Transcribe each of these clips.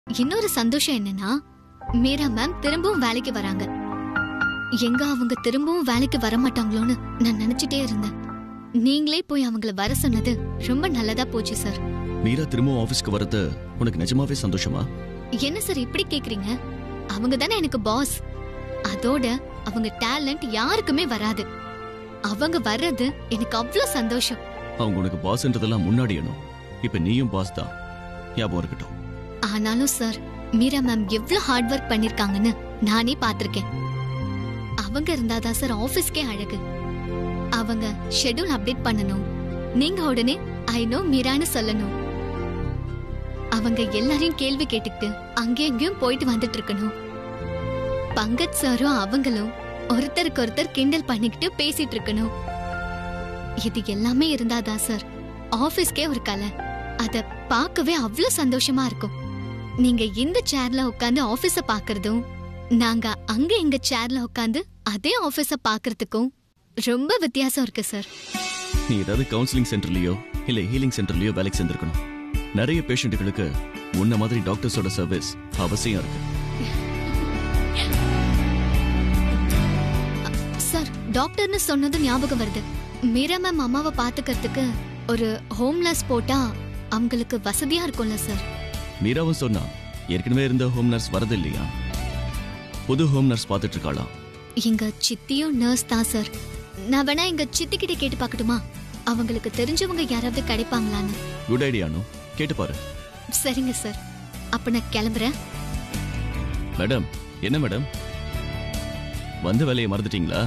இன்னொரு சந்தோஷம் என்னன்னா மீரா மேம் திரும்பவும் வேலைக்கு வராங்க எங்க அவங்க திரும்பவும் வேலைக்கு வர மாட்டாங்களோன்னு நான் நினைச்சிட்டே இருந்தேன் நீங்களே போய் அவங்கள வர சொன்னது ரொம்ப நல்லதா போச்சு சார் மீரா திரும்பவும் ஆபீஸ்க்கு வரது உனக்கு நிஜமாவே சந்தோஷமா என்ன சார் இப்படி கேக்குறீங்க அவங்க தானே எனக்கு பாஸ் அதோட அவங்க டேலண்ட் யாருக்குமே வராது அவங்க வர்றது எனக்கு அவ்வளவு சந்தோஷம் அவங்க உனக்கு பாஸ்ன்றதெல்லாம் முன்னாடி எண்ணும் இப்ப நீயும் பாஸ் தான் ஞாபகம் இருக்கட்டும் ஆனாலும் சார் மீரா மேம் எவ்வளவு ஹார்ட் ஒர்க் பண்ணிருக்காங்கன்னு நானே பார்த்திருக்கேன் அவங்க இருந்தாதான் சார் ஆபீஸ்க்கே அழகு அவங்க ஷெட்யூல் அப்டேட் பண்ணணும் நீங்க உடனே ஐ நோ மீரான்னு சொல்லணும் அவங்க எல்லாரையும் கேள்வி கேட்டுக்கிட்டு அங்கேயும் இங்கேயும் போயிட்டு வந்துட்டு இருக்கணும் பங்கஜ் சாரும் அவங்களும் ஒருத்தருக்கு ஒருத்தர் கிண்டல் பண்ணிக்கிட்டு பேசிட்டு இருக்கணும் இது எல்லாமே இருந்தாதான் சார் ஆபீஸ்க்கே ஒரு கலை அத பார்க்கவே அவ்வளவு சந்தோஷமா இருக்கும் நீங்க இந்த சேர்ல உட்கார்ந்து ஆபீஸ பாக்குறதும் நாங்க அங்க எங்க சேர்ல உட்கார்ந்து அதே ஆபீஸ பாக்குறதுக்கும் ரொம்ப வித்தியாசம் இருக்கு சார் நீ ஏதாவது கவுன்சிலிங் சென்டர்லயோ இல்ல ஹீலிங் சென்டர்லயோ வேலைக்கு சேர்ந்திருக்கணும் நிறைய பேஷண்ட்டுகளுக்கு முன்ன மாதிரி டாக்டர்ஸோட சர்வீஸ் அவசியம் இருக்கு சார் டாக்டர்னு சொன்னது ஞாபகம் வருது மீரா மேம் அம்மாவை பாத்துக்கிறதுக்கு ஒரு ஹோம்லெஸ் போட்டா அவங்களுக்கு வசதியா இருக்கும்ல சார் மீராவும் சொன்னா ஏற்கனவே இருந்த ஹோம் நர்ஸ் வரது இல்லையா புது ஹோம் நர்ஸ் பார்த்துட்டு இருக்காளாம் எங்க சித்தியும் நர்ஸ் தான் சார் நான் வேணா எங்க சித்தி கிட்ட கேட்டு பார்க்கட்டுமா அவங்களுக்கு தெரிஞ்சவங்க யாராவது கிடைப்பாங்களான்னு குட் ஐடியானோ கேட்டு பாரு சரிங்க சார் அப்ப நான் கிளம்புறேன் மேடம் என்ன மேடம் வந்த வேலையை மறந்துட்டீங்களா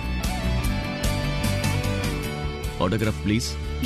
ஆட்டோகிராஃப் ப்ளீஸ்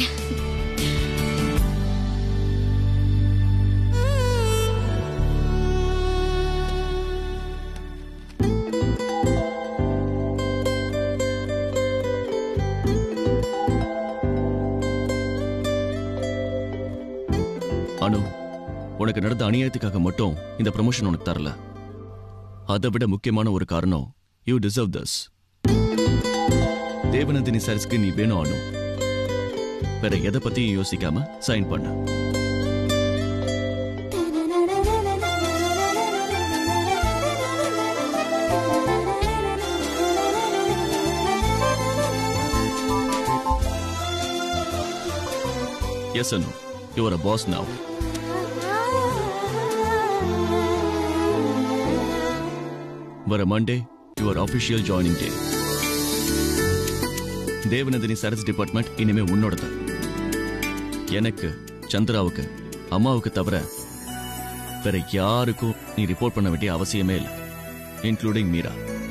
அனு உனக்கு நடந்த அநியாயத்துக்காக மட்டும் இந்த ப்ரமோஷன் உனக்கு தரல அதை விட முக்கியமான ஒரு காரணம் யூ டிசர்வ் திஸ் தேவநந்தினி சாரிஸ்க்கு நீ வேணும் அனு வேற எதை பத்தியும் யோசிக்காம சைன் பண்ண S Anu your a pass now வர Monday your official joining day Devanandini Saras department இனிமே உன்னோடது எனக்கு சந்திராவுக்கு அம்மாவுக்கு தவிர வேற யாருக்கும் நீ ரிப்போர்ட் பண்ண வேண்டிய அவசியமே இல்லை இன்க்ளூடிங் மீரா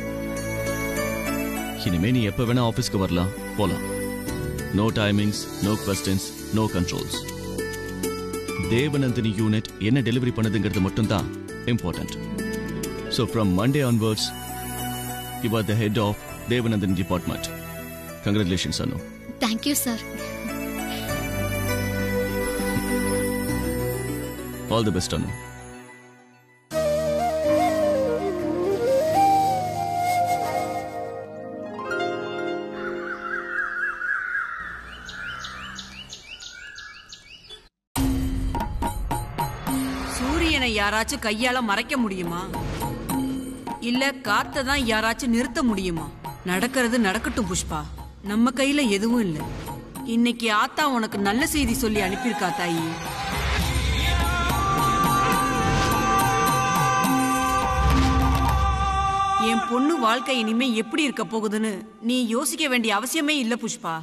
இனிமே நீ எப்ப வேணா ஆபீஸ்க்கு வரலாம் போலாம் no timings no questions no controls Devanandini unit என்ன டெலிவரி பண்ணுதுங்கிறது மட்டும்தான் important so from Monday onwards you are the head of Devanandini department congratulations Anu thank you sir all the best Anu சூரியனை யாராச்சும் கையால மறைக்க முடியுமா இல்ல காத்த தான் யாராச்சும் நிறுத்த முடியுமா நடக்கிறது நடக்கட்டும் புஷ்பா நம்ம கையில எதுவும் இல்ல இன்னைக்கு ஆத்தா உனக்கு நல்ல செய்தி சொல்லி அனுப்பியிருக்கா தாயி என் பொண்ணு வாழ்க்கை இனிமே எப்படி இருக்க போகுதுன்னு நீ யோசிக்க வேண்டிய அவசியமே இல்ல புஷ்பா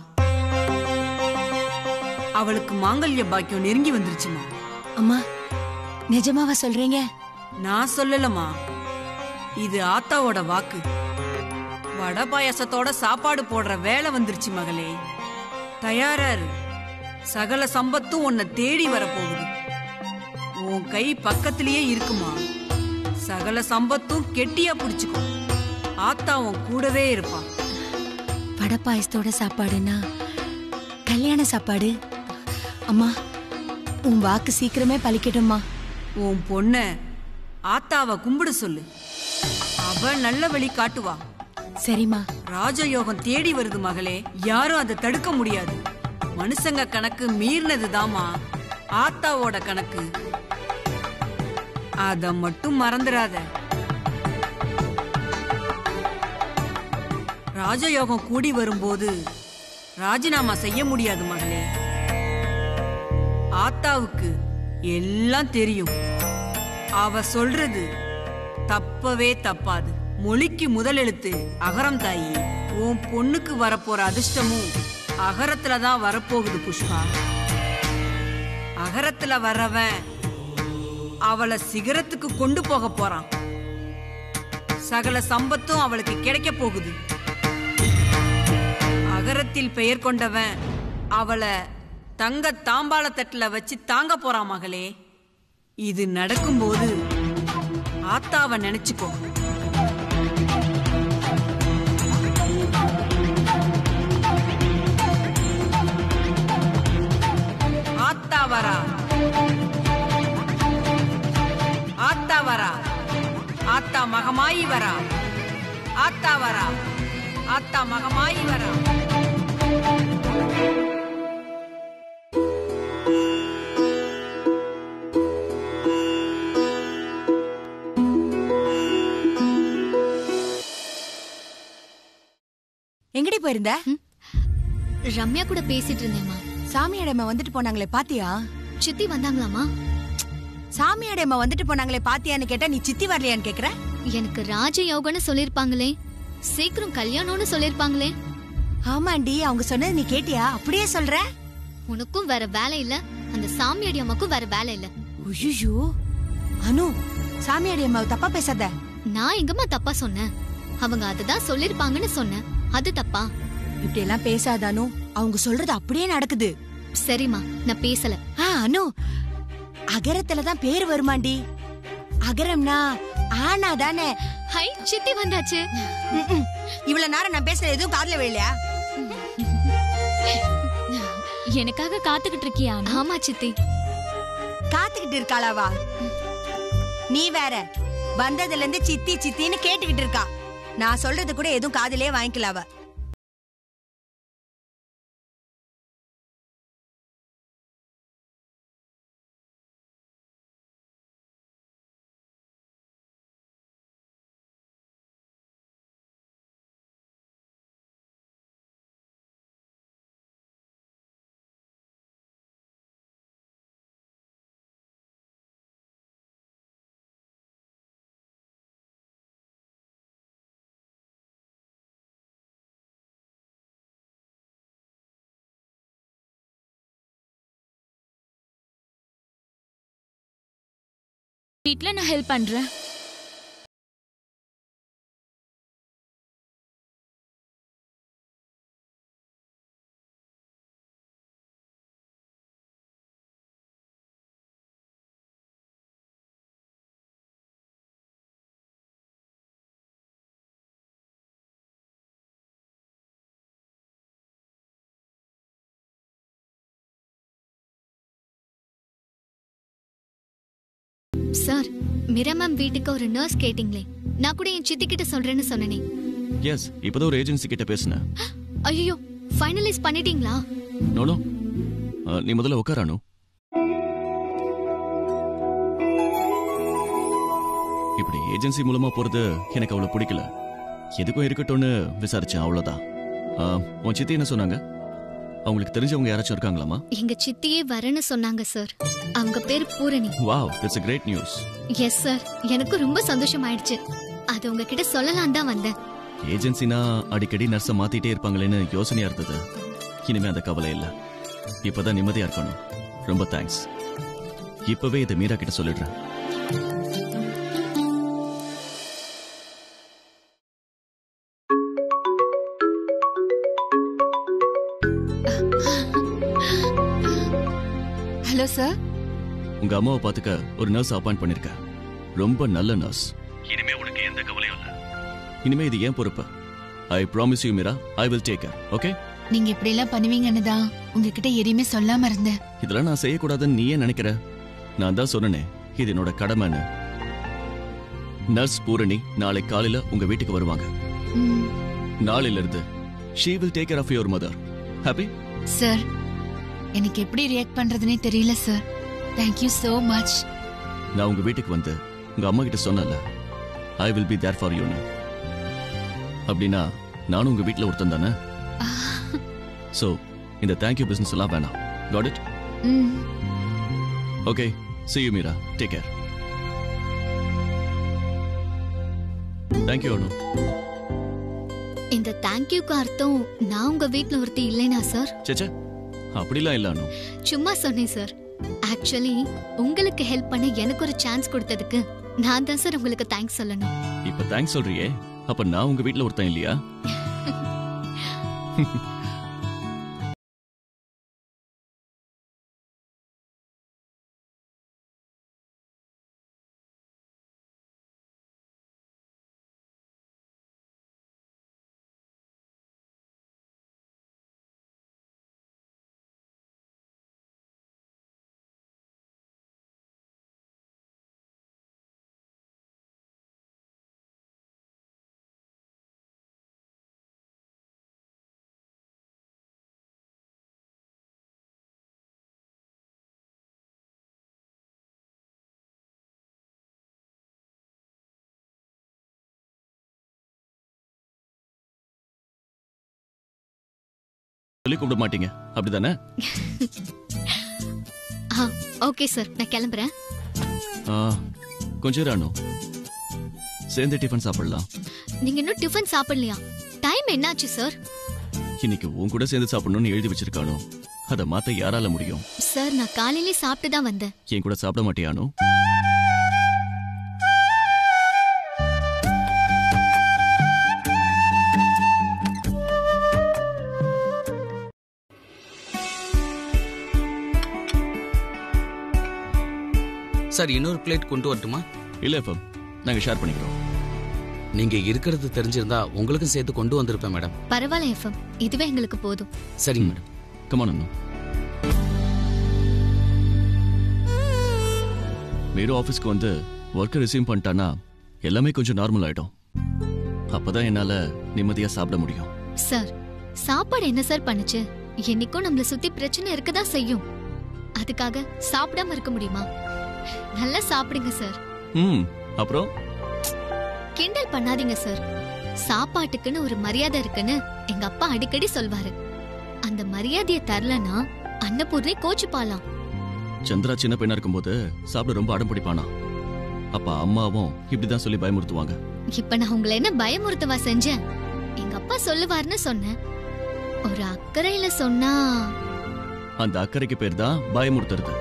அவளுக்கு மாங்கல்ய பாக்கியம் நெருங்கி வந்துருச்சுமா அம்மா நிஜமாவா சொல்றீங்க நான் சொல்லலமா இது ஆத்தாவோட வாக்கு வடை பாயாசத்தோட சாப்பாடு போடுற வேலை வந்துருச்சு மகளே தயாரா இரு சகல சம்பத்தும் உன்னை தேடி வரப்போகுது உன் கை பக்கத்திலேயே இருக்குமா சகல சம்பத்தும் கெட்டியா பிடிச்சுக்கோ ஆத்தா உன் கூடவே இருப்பா வடை பாயசத்தோட சாப்பாடுன்னா கல்யாண சாப்பாடு அம்மா உன் வாக்கு சீக்கிரமே பலிக்கட்டும்மா உன் பொண்ண ஆத்தாவை கும்பிட சொல்லு அவ நல்ல வழி காட்டுவா சரிம்மா ராஜயோகம் தேடி வருது மகளே யாரும் அதை தடுக்க முடியாது மனுஷங்க கணக்கு மீறினதுதாம்மா ஆத்தாவோட கணக்கு அத மட்டும் மறந்துடாத ராஜயோகம் கூடி வரும்போது ராஜினாமா செய்ய முடியாது மகளே ஆத்தாவுக்கு எல்லாம் தெரியும் அவ சொல்றது தப்பவே தப்பாது மொழிக்கு முதல் எழுத்து அகரம் தாயி உன் பொண்ணுக்கு வரப்போற அதிர்ஷ்டமும் அகரத்துல தான் வரப்போகுது புஷ்பா அகரத்துல வர்றவன் அவளை சிகரத்துக்கு கொண்டு போக போறான் சகல சம்பத்தும் அவளுக்கு கிடைக்க போகுது அகரத்தில் பெயர் கொண்டவன் அவளை தங்க தாம்பாள தட்டுல வச்சு தாங்க போறான் மகளே இது நடக்கும்போது ஆத்தாவை நினைச்சுக்கோ ஆத்தா வரா ஆத்தா வரா ஆத்தா மகமாயி வரா ஆத்தா வரா ஆத்தா மகமாயி வரா எங்கடி போயிருந்த ரம்யா கூட பேசிட்டு இருந்தேம்மா சாமியாடம்மா வந்துட்டு போனாங்களே பாத்தியா சித்தி வந்தாங்களாமா சாமியாடம்மா வந்துட்டு போனாங்களே பாத்தியான்னு கேட்டா நீ சித்தி வரலையான்னு கேக்குற எனக்கு ராஜ யோகன்னு சொல்லிருப்பாங்களே சீக்கிரம் கல்யாணம்னு சொல்லிருப்பாங்களே ஆமாண்டி அவங்க சொன்னது நீ கேட்டியா அப்படியே சொல்ற உனக்கும் வேற வேலை இல்ல அந்த சாமியாடி அம்மாக்கும் வேற வேலை இல்ல ஐயோ அனு சாமியாடி அம்மாவை தப்பா பேசாத நான் எங்கம்மா தப்பா சொன்னேன் அவங்க அதுதான் சொல்லிருப்பாங்கன்னு சொன்னேன் அது தப்பா இப்படி எல்லாம் பேசாத அனு அவங்க சொல்றது அப்படியே நடக்குது சரிம்மா நான் பேசல ஆ அனு அகரத்துல தான் பேர் வருமாண்டி அகரம்னா ஆனா தானே ஹை சித்தி வந்தாச்சு ம்ம். இவ்வளவு நேரம் நான் பேசுறது எதுவும் காதுல விழலையா எனக்காக காத்துக்கிட்டு இருக்கியா ஆமா சித்தி காத்துக்கிட்டு இருக்காளாவா நீ வேற வந்ததுல இருந்து சித்தி சித்தின்னு கேட்டுக்கிட்டு இருக்கா நான் சொல்றது கூட எதுவும் காதுலயே வாங்கிக்கல அவ வீட்ல நான் ஹெல்ப் பண்றேன் சார் மீரா மேம் வீட்டுக்கு ஒரு நர்ஸ் கேட்டிங்களே நான் கூட என் சித்தி கிட்ட சொல்றேன்னு சொன்னனே எஸ் இப்போதான் ஒரு ஏஜென்சி கிட்ட பேசினேன் ஐயோ ஃபைனலைஸ் பண்ணிட்டீங்களா நோனோ நீ முதல்ல உட்காரானு இப்படி ஏஜென்சி மூலமா போறது எனக்கு அவ்வளவு பிடிக்கல எதுக்கும் இருக்கட்டும்னு விசாரிச்சேன் அவ்வளவுதான் ஆ, உன் சித்தி என்ன சொன்னாங்க அவங்களுக்கு தெரிஞ்சவங்க யாராச்சும் இருக்காங்களாமா எங்க சித்தியே வரேன்னு சொன்னாங்க சார் அவங்க பேர் Poorani wow it's a great news yes sir எனக்கு ரொம்ப சந்தோஷம் ஆயிடுச்சு அது உங்ககிட்ட சொல்லலாம் தான் வந்தேன் ஏஜென்சினா அடிக்கடி நர்ஸை மாத்திட்டே இருப்பாங்களேன்னு யோசனையா இருந்தது இனிமே அந்த கவலை இல்ல இப்பதான் நிம்மதியா இருக்கணும் ரொம்ப தேங்க்ஸ் இப்பவே இதை மீரா கிட்ட சொல்லிடுறேன் ஹலோ சார் உங்க அம்மாவை பாத்துக்க ஒரு நர்ஸ் அப்பாயிண்ட் பண்ணிருக்க ரொம்ப நல்ல நர்ஸ் இனிமே உனக்கு எந்த கவலையும் இல்ல இனிமே இது ஏன் பொறுப்பு I promise you Meera I will take care okay நீங்க இப்படி எல்லாம் பண்ணுவீங்கன்னு தான் உங்ககிட்ட எதையுமே சொல்லாம இருந்தேன் இதெல்லாம் நான் செய்யக்கூடாதுன்னு நீ ஏன் நினைக்கிற நான் தான் சொன்னனே இது என்னோட கடமைன்னு நர்ஸ் பூரணி நாளை காலையில உங்க வீட்டுக்கு வருவாங்க ம், நாளையில இருந்து she will take care of your mother happy sir எனக்கு எப்படி ரியாக்ட் பண்றதுனே தெரியல சார் தேங்க்யூ so மச் நான் உங்க வீட்டுக்கு வந்து உங்க அம்மா கிட்ட சொன்னல I will be there for யூன்னு அப்படின்னா நானும் உங்க வீட்ல ஒருத்தன் தானே ஸோ இந்த தேங்க்யூ பிசினஸ் எல்லாம் வேணாம் காட் இட் ம் okay see you Meera take care thank you Anu இந்த தேங்க்யூக்கு அர்த்தம் நான் உங்க வீட்ல ஒருத்தி இல்லைனா சார் சேச்சே அப்படிலாம் இல்ல அனு சும்மா சொன்னேன் சார் ஆக்சுவலி உங்களுக்கு ஹெல்ப் பண்ண எனக்கு ஒரு சான்ஸ் கொடுத்ததுக்கு நான் தான் சார் உங்களுக்கு தேங்க்ஸ் சொல்லணும் இப்ப தேங்க்ஸ் சொல்றியே அப்ப நான் உங்க வீட்ல ஒருத்தன் இல்லையா சொல்லி கூப்பிட மாட்டீங்க அப்படிதானே ஆ ஓகே சார் நான் கிளம்புறேன் ஆ, கொஞ்சம் இரு அனு சேர்ந்து டிஃபன் சாப்பிடலாம் நீங்க இன்னும் டிஃபன் சாப்பிடலையா டைம் என்னாச்சு சார் இன்னைக்கு உன் கூட சேர்ந்து சாப்பிடணும்னு எழுதி வச்சிருக்கானோ அதை மாத்த யாரால முடியும் சார் நான் காலையிலே சாப்பிட்டு தான் வந்தேன் என் கூட சாப்பிட மாட்டியானோ சார் இன்னொரு பிளேட் கொண்டு வரட்டுமா இல்ல எஃப்எம் நாங்க ஷேர் பண்ணிக்கிறோம் நீங்க இருக்கிறது தெரிஞ்சிருந்தா உங்களுக்கும் சேர்த்து கொண்டு வந்திருப்பேன் மேடம் பரவாயில்ல எஃப்எம் இதுவே எங்களுக்கு போதும் சரிங்க மேடம் கமான் அண்ணு மீரோ ஆஃபீஸ்க்கு வந்து ஒர்க்கை ரிசீவ் பண்ணிட்டானா எல்லாமே கொஞ்சம் நார்மல் ஆயிடும் அப்பதான் என்னால நிம்மதியா சாப்பிட முடியும் சார் சாப்பாடு என்ன சார் பண்ணுச்சு என்னைக்கும் நம்மள சுத்தி பிரச்சனை இருக்கதான் செய்யும் அதுக்காக சாப்பிடாம இருக்க முடியுமா நல்லா சாப்பிடுங்க சார் ம் அப்புறம் கிண்டல் பண்ணாதீங்க சார் சாப்பாட்டுக்குன்னு ஒரு மரியாதை இருக்குன்னு எங்க அப்பா அடிக்கடி சொல்வாரு அந்த மரியாதையை தரலனா அன்னபூர்ணி கோச்சுப்பாலாம் சந்திரா சின்ன பையனா இருக்கும்போது சாப்பிட ரொம்ப அடம் பிடிப்பானா அப்ப அம்மாவும் இப்படிதான் சொல்லி பயமுறுத்துவாங்க இப்ப நான் உங்களை என்ன பயமுறுத்தவா செஞ்சேன் எங்க அப்பா சொல்லுவாருன்னு சொன்னேன் ஒரு அக்கறையில சொன்னா அந்த அக்கறைக்கு பேர் தான் பயமுறுத்துறது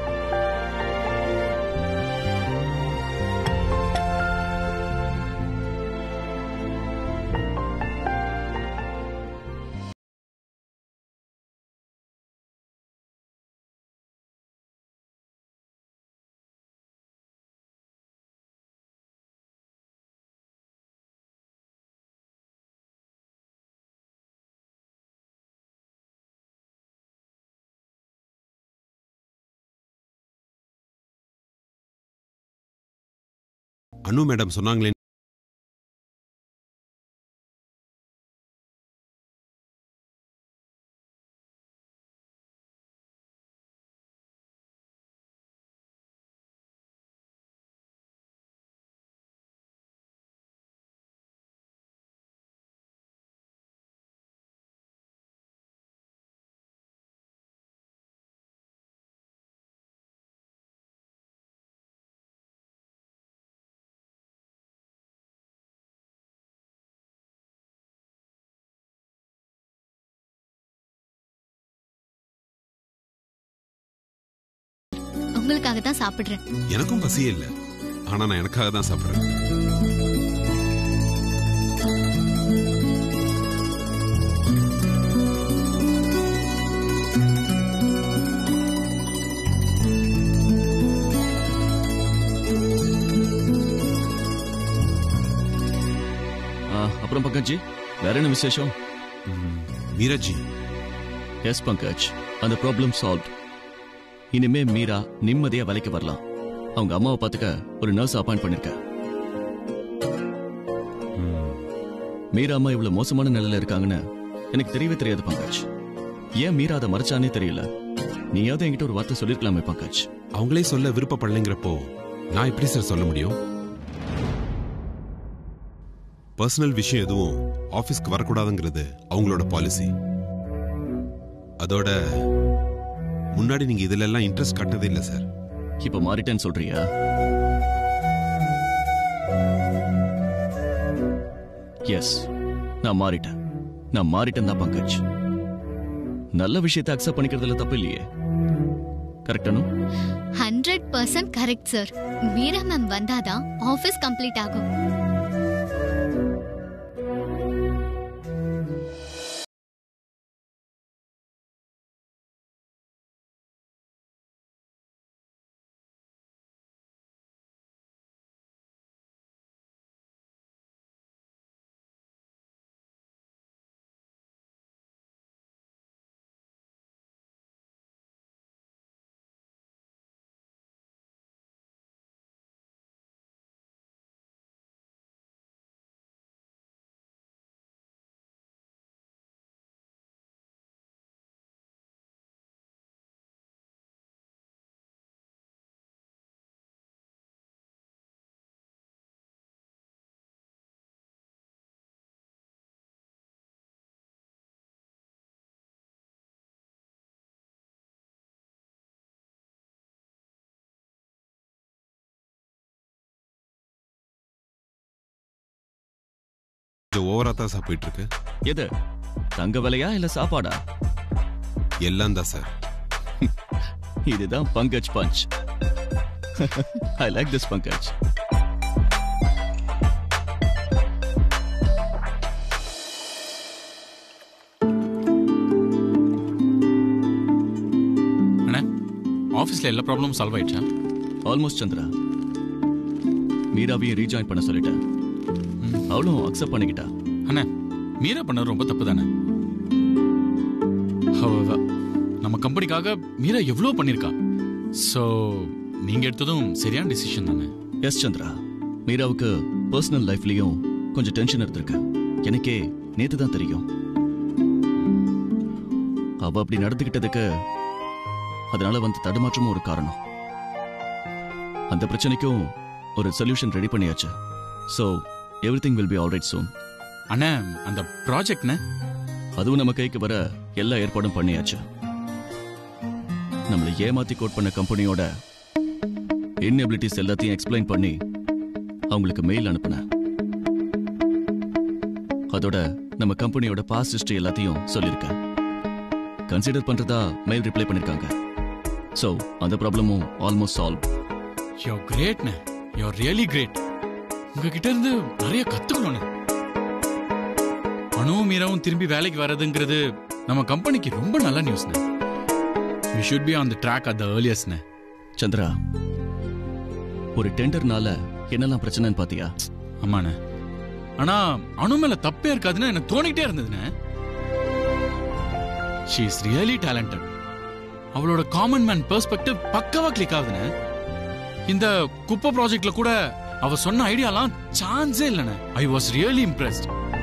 அனு மேடம் சொன்னாங்களே உங்களுக்காக தான் சாப்பிடுறேன் எனக்கும் பசியே இல்ல ஆனா நான் எனக்காக தான் சாப்பிடுறேன் ஆ, அப்புறம் பங்கஜி வேற என்ன விசேஷம் ம், மீராஜி எஸ் பங்கஜ் அந்த ப்ராப்ளம் சால்வ் இனிமே மீரா நிம்மதியா வேலைக்கு வரலாம் அவங்க அம்மாவை பார்த்துக்க ஒரு நர்ஸ் அப்பாயிண்ட் பண்ணிருக்க ம், மீரா அம்மா இவ்வளவு மோசமான நிலையில இருக்காங்கன்னு எனக்கு தெரியவே தெரியாது பங்கஜ் ஏன் மீரா அதை மறைச்சானே தெரியல நீயாவது என்கிட்ட ஒரு வார்த்தை சொல்லிருக்கலாமே பங்கஜ் அவங்களே சொல்ல விருப்பப்படலைங்கிறப்போ நான் எப்படி சார் சொல்ல முடியும் பர்சனல் விஷயம் எதுவும் ஆபீஸ்க்கு வரக்கூடாதுங்கிறது அவங்களோட பாலிசி அதோட முன்னாடி நீங்க இதுல எல்லாம் இன்ட்ரெஸ்ட் காட்டதே இல்லை சார் இப்ப மாறிட்டேன்னு சொல்றியா எஸ் நான் மாறிட்டேன் நான் மாறிட்டேன் தான் பங்கஜ் நல்ல விஷயத்தை அக்செப்ட் பண்ணிக்கிறதுல தப்பு இல்லையே கரெக்டானு hundred percent correct sir Meera ma'am வந்தாதான் ஆஃபீஸ் கம்ப்ளீட் ஆகும் கொஞ்சம் ஓவரா தான் சார் போயிட்டு இருக்கு எது தங்க விலையா இல்ல சாப்பாடா எல்லாம் தான் சார் இதுதான் Pankaj punch I like this Pankaj அண்ணா ஆஃபீஸில் எல்லா ப்ராப்ளமும் சால்வ் ஆயிடுச்சா ஆல்மோஸ்ட் சந்திரா மீராவையும் ரீஜாயின் பண்ண சொல்லிட்டேன் அவளும் அக்செப்ட் பண்ணிக்கிட்டா அண்ணா மீரா பண்ணது ரொம்ப தப்பு தானே However, நம்ம கம்பெனிக்காக மீரா எவ்வளோ பண்ணியிருக்கா ஸோ நீங்கள் எடுத்ததும் சரியான டிசிஷன் தானே எஸ் சந்திரா மீராவுக்கு பர்சனல் லைஃப்லயும் கொஞ்சம் டென்ஷன் இருந்திருக்கு எனக்கே நேத்து தான் தெரியும் அவ அப்படி நடந்துகிட்டதுக்கு அதனால வந்து தடுமாற்றமும் ஒரு காரணம் அந்த பிரச்சனைக்கும் ஒரு சொல்யூஷன் ரெடி பண்ணியாச்சு so everything will be alright soon அண்ணா அந்த ப்ராஜெக்ட்ண்ணே அதுவும் நம்ம கைக்கு வர எல்லா ஏற்பாடும் பண்ணியாச்சு நம்மளை ஏமாத்தி கோட் பண்ண கம்பெனியோட இன்எபிலிட்டிஸ் எல்லாத்தையும் எக்ஸ்பிளைன் பண்ணி அவங்களுக்கு மெயில் அனுப்புனேன் அதோட நம்ம கம்பெனியோட பாஸ்ட் ஹிஸ்டரி எல்லாத்தையும் சொல்லியிருக்கேன் கன்சிடர் பண்றதா மெயில் ரிப்ளை பண்ணிருக்காங்க ஸோ அந்த ப்ராப்ளமும் ஆல்மோஸ்ட் சால்வ் யோ கிரேட்ண்ணே யோ ரியலி கிரேட் உங்ககிட்ட இருந்து நிறைய கத்துக்கணும்ண்ணே அணுவும் மீராவும் திரும்பி வேலைக்கு வர்றதுங்கிறது நம்ம கம்பெனிக்கு ரொம்ப நல்ல நியூஸ்ண்ணே we should be on the track at the ஏர்லியஸ்ட்ண்ணே சந்திரா ஒரு டெண்டர்னால என்னெல்லாம் பிரச்சனைன்னு பாத்தியா ஆமாண்ணே ஆனா அணு மேல தப்பே இருக்காதுன்னு எனக்கு தோணிக்கிட்டே இருந்ததுண்ணே ஷீ இஸ் ரியலி டேலண்டட் அவளோட காமன் மேன் பெர்ஸ்பெக்டிவ் பக்கவா கிளிக் ஆகுதுண்ணே இந்த குப்பை ப்ராஜெக்ட்ல கூட அவ சொன்ன ஐடியாலாம் சான்ஸே இல்லைண்ணே ஐ வாஸ் ரியலி இம்ப்ரெஸ்ட்